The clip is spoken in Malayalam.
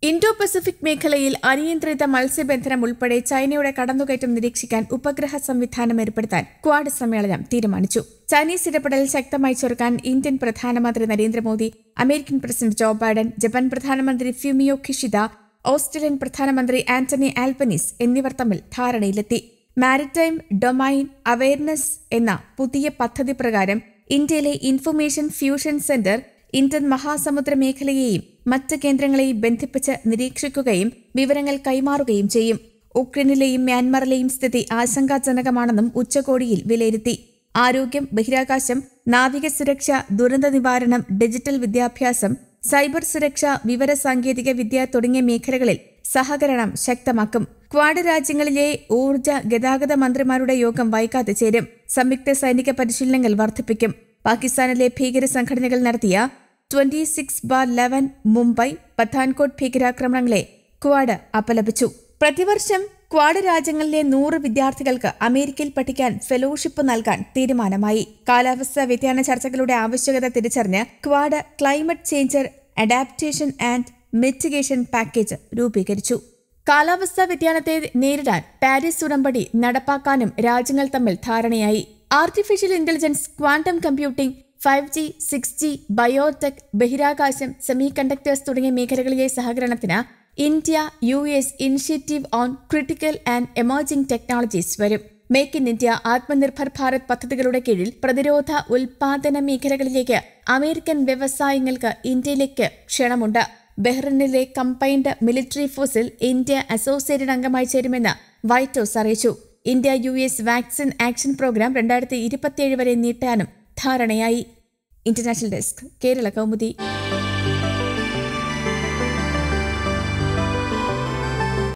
ഇൻഡോ പസഫിക് മേഖലയിൽ അനിയന്ത്രിത മത്സ്യബന്ധനം ഉൾപ്പെടെ ചൈനയുടെ കടന്നുകയറ്റം നിരീക്ഷിക്കാൻ ഉപഗ്രഹ സംവിധാനം ഏർപ്പെടുത്താൻ ക്വാഡ് സമ്മേളനം തീരുമാനിച്ചു ചൈനീസ് ഇടപെടൽ ശക്തമായി ചെറുക്കാൻ ഇന്ത്യൻ പ്രധാനമന്ത്രി Narendra Modi American president Joe Biden Japan പ്രധാനമന്ത്രി ഫ്യൂമിയോ കിഷിദ ഓസ്ട്രേലിയൻ പ്രധാനമന്ത്രി ആന്റണി ആൽബനീസ് എന്നിവർ തമ്മിൽ ധാരണയിലെത്തി മാരിടൈം ഡൊമൈൻ അവയർനെസ് എന്ന പുതിയ പദ്ധതി പ്രകാരം ഇന്ത്യയിലെ ഇൻഫർമേഷൻ ഫ്യൂഷൻ സെന്റർ ഇന്ത്യൻ മഹാസമുദ്ര മേഖലയെയും മറ്റ് കേന്ദ്രങ്ങളെയും ബന്ധിപ്പിച്ച് നിരീക്ഷിക്കുകയും വിവരങ്ങൾ കൈമാറുകയും ചെയ്യും ഉക്രൈനിലെയും മ്യാൻമറിലെയും സ്ഥിതി ആശങ്കാജനകമാണെന്നും ഉച്ചകോടിയിൽ വിലയിരുത്തി ആരോഗ്യം ബഹിരാകാശം നാവിക സുരക്ഷ ദുരന്ത നിവാരണം ഡിജിറ്റൽ വിദ്യാഭ്യാസം സൈബർ സുരക്ഷ വിവര സാങ്കേതിക വിദ്യ തുടങ്ങിയ മേഖലകളിൽ സഹകരണം ശക്തമാക്കും ക്വാഡ് രാജ്യങ്ങളിലെ ഊർജ ഗതാഗത മന്ത്രിമാരുടെ യോഗം വൈകാതെ ചേരും സംയുക്ത സൈനിക പരിശീലനങ്ങൾ വർദ്ധിപ്പിക്കും പാകിസ്ഥാനിലെ ഭീകര സംഘടനകൾ നടത്തിയ twenty six bar eleven Mumbai Pathankot ഭീകരാക്രമണങ്ങളെ ക്വാഡ് അപലപിച്ചു പ്രതിവർഷം ക്വാഡ് രാജ്യങ്ങളിലെ നൂറ് വിദ്യാർത്ഥികൾക്ക് അമേരിക്കയിൽ പഠിക്കാൻ ഫെലോഷിപ്പ് നൽകാൻ തീരുമാനമായി കാലാവസ്ഥാ വ്യതിയാന ചർച്ചകളുടെ ആവശ്യകത തിരിച്ചറിഞ്ഞ് Quad climate changer adaptation and mitigation package രൂപീകരിച്ചു കാലാവസ്ഥാ വ്യതിയാനത്തെ നേരിടാൻ പാരീസ് ഉടമ്പടി നടപ്പാക്കാനും രാജ്യങ്ങൾ തമ്മിൽ ധാരണയായി artificial intelligence quantum computing five G six G biotech ബഹിരാകാശം സെമി കണ്ടക്ടേഴ്സ് തുടങ്ങിയ മേഖലകളിലെ സഹകരണത്തിന് India U S initiative on critical and emerging technologies വരും make in India Atmanirbhar Bharat പദ്ധതികളുടെ കീഴിൽ പ്രതിരോധ ഉൽപാദന മേഖലകളിലേക്ക് അമേരിക്കൻ വ്യവസായങ്ങൾക്ക് ഇന്ത്യയിലേക്ക് ക്ഷണമുണ്ട് ബഹ്റിനിലെ കമ്പൈൻഡ് മിലിറ്ററി ഫോഴ്സിൽ ഇന്ത്യ അസോസിയേറ്റഡ് അംഗമായി ചേരുമെന്ന് വൈറ്റ് ഹൌസ് അറിയിച്ചു India U S vaccine action program രണ്ടായിരത്തി ഇരുപത്തിയേഴ് വരെ നീട്ടാനും ധാരണയായി ഇന്റർനാഷണൽ ഡെസ്ക് കേരള കൗമുദി